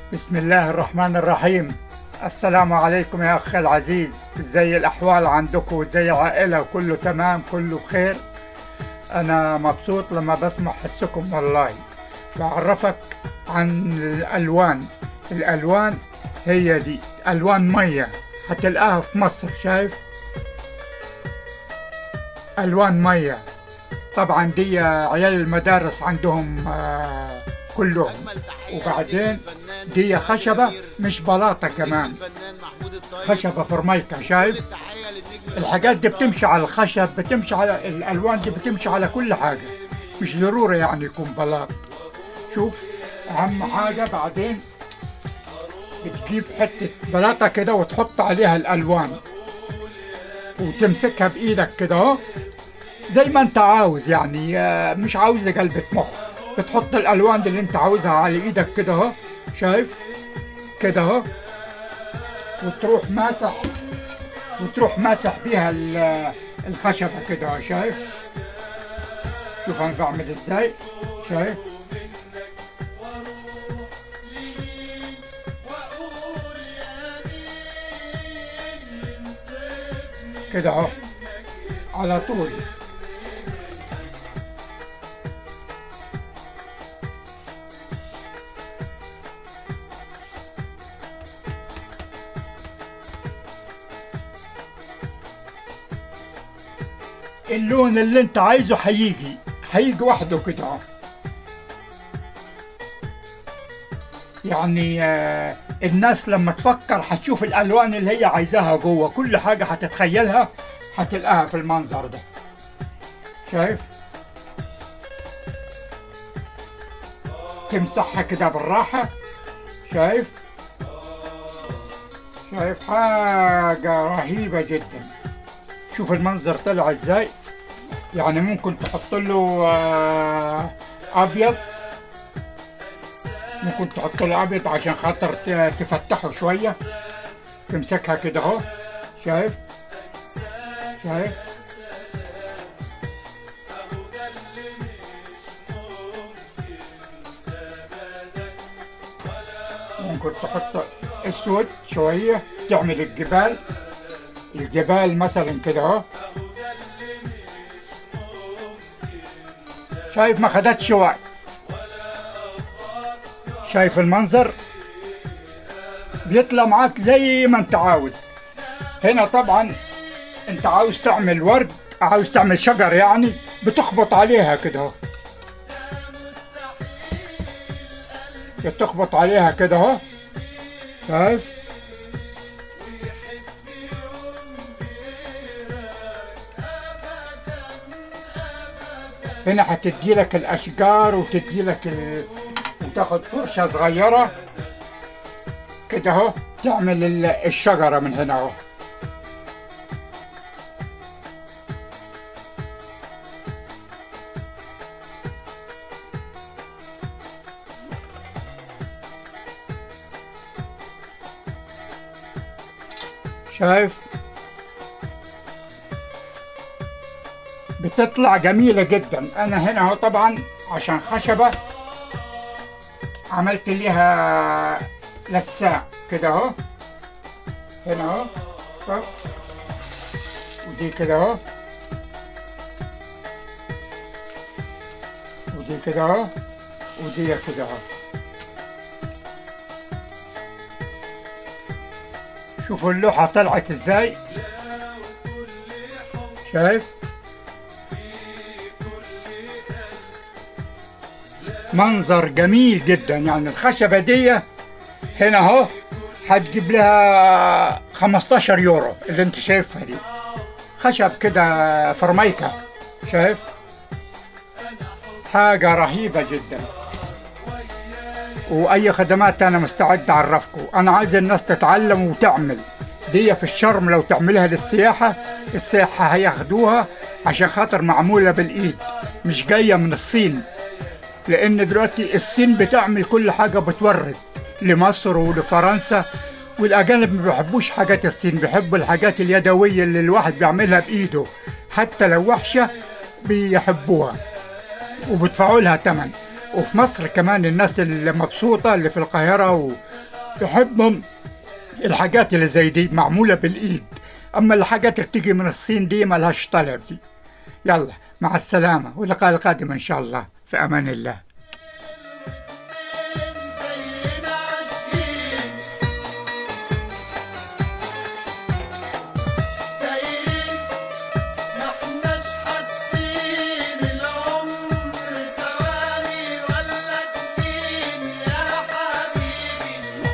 بسم الله الرحمن الرحيم السلام عليكم يا أخي العزيز ازاي الأحوال عندكم وازاي العائلة وكله تمام كله بخير أنا مبسوط لما بسمع حسكم والله بعرفك عن الألوان الألوان هي دي ألوان مية هتلقاها في مصر شايف ألوان مية طبعا دي عيال المدارس عندهم آه، كلهم وبعدين دي خشبة مش بلاطة كمان خشبة فرميكا شايف الحاجات دي بتمشي على الخشب بتمشي على الألوان دي بتمشي على كل حاجة مش ضروري يعني يكون بلاط شوف أهم حاجة بعدين بتجيب حتة بلاطة كده وتحط عليها الألوان وتمسكها بإيدك كده اهو زي ما انت عاوز يعني آه، مش عاوز قلبة مخ بتحط الالوان اللي انت عاوزها على ايدك كده اهو شايف كده اهو وتروح ماسح وتروح ماسح بيها ال- الخشبة كده اهو شايف شوف انا بعمل ازاي شايف كده اهو على طول اللون اللي انت عايزه هيجي هيجي وحده كده اهو. يعني آه، الناس لما تفكر هتشوف الالوان اللي هي عايزاها جوه كل حاجه هتتخيلها هتلقاها في المنظر ده شايف تمسحها كده بالراحه شايف شايف حاجه رهيبه جدا شوف المنظر طلع ازاي يعني ممكن تحط له آه، ابيض ممكن تحط له ابيض عشان خاطر ت- تفتحه شويه تمسكها كده اهو شايف شايف ممكن تحط اسود شويه تعمل الجبال الجبال مثلا كده اهو شايف ما خدتش وقت شايف المنظر بيطلع معاك زي ما انت عاوز هنا طبعا انت عاوز تعمل ورد عاوز تعمل شجر يعني بتخبط عليها كده اهو بتخبط عليها كده اهو شايف هنا هتدي لك الاشجار وتدي لك ال... وتاخد فرشه صغيره كده اهو تعمل ال- الشجره من هنا اهو شايف بتطلع جميلة جدا أنا هنا أهو طبعا عشان خشبة عملت ليها لساع كده أهو هنا أهو طب. ودي كده أهو ودي كده أهو ودي كده أهو شوفوا اللوحة طلعت ازاي شايف منظر جميل جدا يعني الخشبة دي هنا اهو هتجيب لها 15 يورو اللي انت شايفها دي خشب كده فرميكا شايف حاجة رهيبة جدا واي خدمات انا مستعد اعرفكم انا عايز الناس تتعلم وتعمل دي في الشرم لو تعملها للسياحة السياحة هياخدوها عشان خاطر معمولة بالايد مش جاية من الصين لان دلوقتي الصين بتعمل كل حاجة بتورد لمصر ولفرنسا والاجانب ما بيحبوش حاجات الصين بيحبوا الحاجات اليدوية اللي الواحد بيعملها بايده حتى لو وحشة بيحبوها وبيدفعوا لها ثمن وفي مصر كمان الناس اللي مبسوطة اللي في القاهرة و... بحبهم الحاجات اللي زي دي معمولة بالإيد أما الحاجات اللي بتيجي من الصين دي ملهاش طلب دي يلا مع السلامة واللقاء القادم إن شاء الله في أمان الله زينا عايشين تايهين ما احناش حاسين العمر ثواني ولا سنين يا حبيبي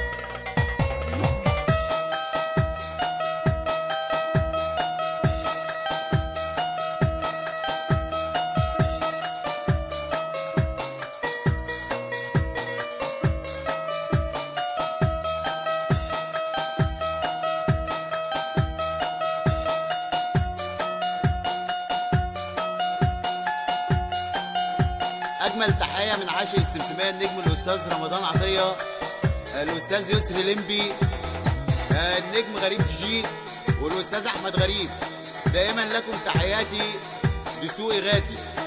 اجمل تحيه من عاشق السمسميه النجم الاستاذ رمضان عطيه الاستاذ يسري لمبي آه، النجم غريب جي والاستاذ احمد غريب دائما لكم تحياتي بسوق غازي